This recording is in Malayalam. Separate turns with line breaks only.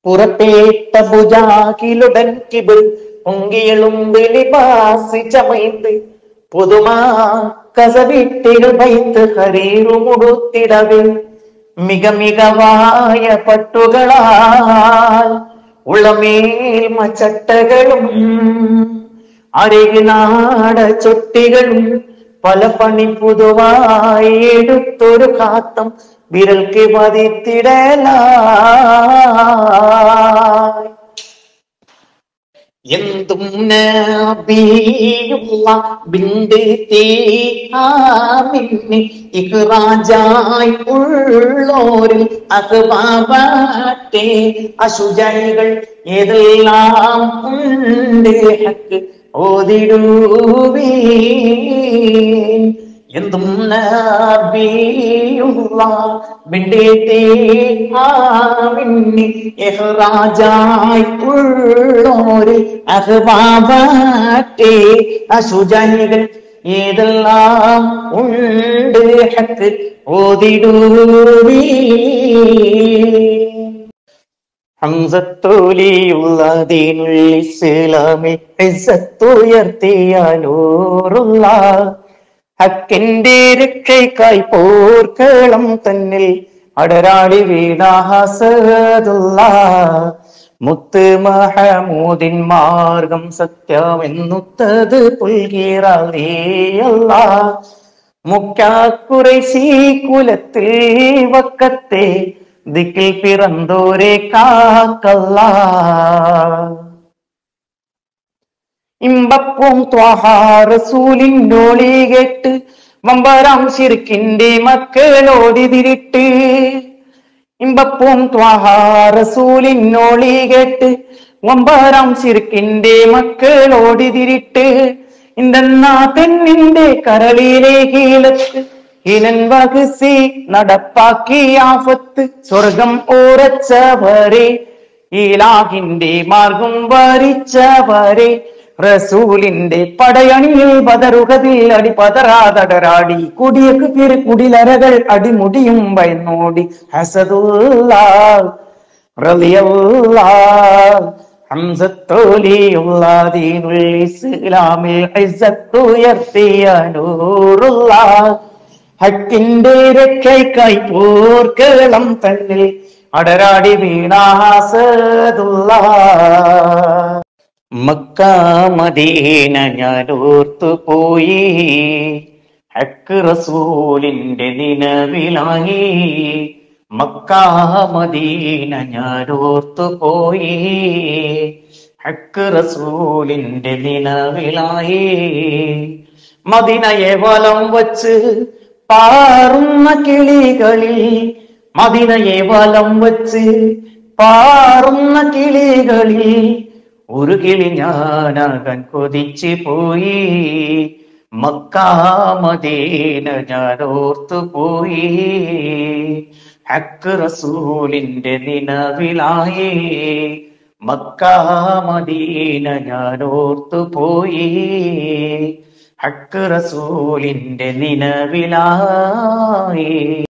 പുറത്തേട്ട ഭുജാകിലുടൻ കിബിൾ പൊങ്കിയെളുമ്പിളി പാസി ചമൈந்து പുതുമാ കസവിട്ടികൾ വൈത്ത് ഹരീറുമുടുത്തിടവേ മിക മികവായ പട്ടുകളാൽ ഉളമേൽമ ചട്ടകളും അരികിനാട ചൊട്ടികളും പല പണി പുതുവായി എടുത്തൊരു കാത്തം വിരൽക്ക് പതിത്തിടലായി എന്തും നബിയുള്ള ബിന്ദു തീഹാമിന് ഇഹ്റാജായി ഉള്ളോരിൽ അഹ്ബാബാട്ടെ അശുചരികൾ ഏതെല്ലാം ഉണ്ട് ഹക്ക് ഓതിടുവീ എന്തും നബിയുള്ള ബിന്ദു എഹ്റാജായി ഉള്ളോര് അഹ്ബാബാട്ടെ അശുചനികൾ ഏതെല്ലാം ഉണ്ട് ഹക്ക് ഓതിടൂവീ ഹംസത്തോലിയുള്ള ദീനുൽ ഇസ്ലാമിൽ ഇസ്സത്തുയർത്തിയ നൂറുള്ള ഹക്കിന്റെ രക്ഷയ്ക്കായി പോർക്കളം തന്നിൽ അടരാളി വീണാഹസതുള്ള മുത്ത് മഹമൂദിൻ മാർഗം സത്യമെന്നുത്തത് പുൽകീറല്ല മുക്കാക്കുറൈശി കുലത്തിൽ വക്കത്തെ ദിക്കിൽ പിറന്തോരെ കാക്കല്ല ഇമ്പപ്പും ത്വാഹാറസൂലിനോളി കേട്ട് വമ്പരാം ശിർക്കിന്റെ മക്കളോടി തിരിട്ട് ഇമ്പപ്പും ത്വാഹാറസൂലിനോളി കേട്ട് വമ്പരാം ശിർക്കിന്റെ മക്കളോടി തിരിട്ട് ഇന്തെന്നാ തെന്നിന്റെ കരളിലെ കീഴത്ത് ഇനൻ വകുസി നടപ്പാക്കി ആഫത്ത് സ്വർഗം ഉറച്ചവരെ ഈലാഹിന്റെ മാർഗം വരിച്ചവരെ റസൂലിന്റെ പടയണിയിൽ ബദറുകതിൽ അടി പതറാതടരാടി കുടിയക്ക് കീറി കുടിലരകൾ അടിമുടിയും ഭയന്നോടി ഹസദുള്ള റളിയല്ലാ ഹംസത്തോലിയുള്ള ദീനുൽ ഇസ്ലാമിൽ ഇസ്സത്തുയർത്തിയ നൂറുള്ള ഹക്കിന്റെ രക്ഷയ്ക്കായി പോർക്കളം തന്നിൽ അടരാടി വീണാസതുള്ള മക്ക മദീന ഞാനോർത്തു പോയി ഹക്ക് റസൂലിന്റെ നിലവിലായി മക്ക മദീന ഞാനോർത്തു പോയി ഹക്ക് റസൂലിന്റെ നിലവിലായി മദിനയെ വലം വച്ച് പാറുന്ന കിളികളിൽ മദിനയെ വലം വച്ച് പാറുന്ന കിളികളിൽ ഒരു കിളി ഞാനാകാൻ കൊതിച്ചു പോയി മക്കാമദീന ഞാൻ ഓർത്തു പോയി ഹക്ക് റസൂലിന്റെ നിലവിലായി മക്കാമദീന ഞാൻ ഓർത്തു പോയി ഹക്ക് റസൂലിന്റെ നിലവിലായി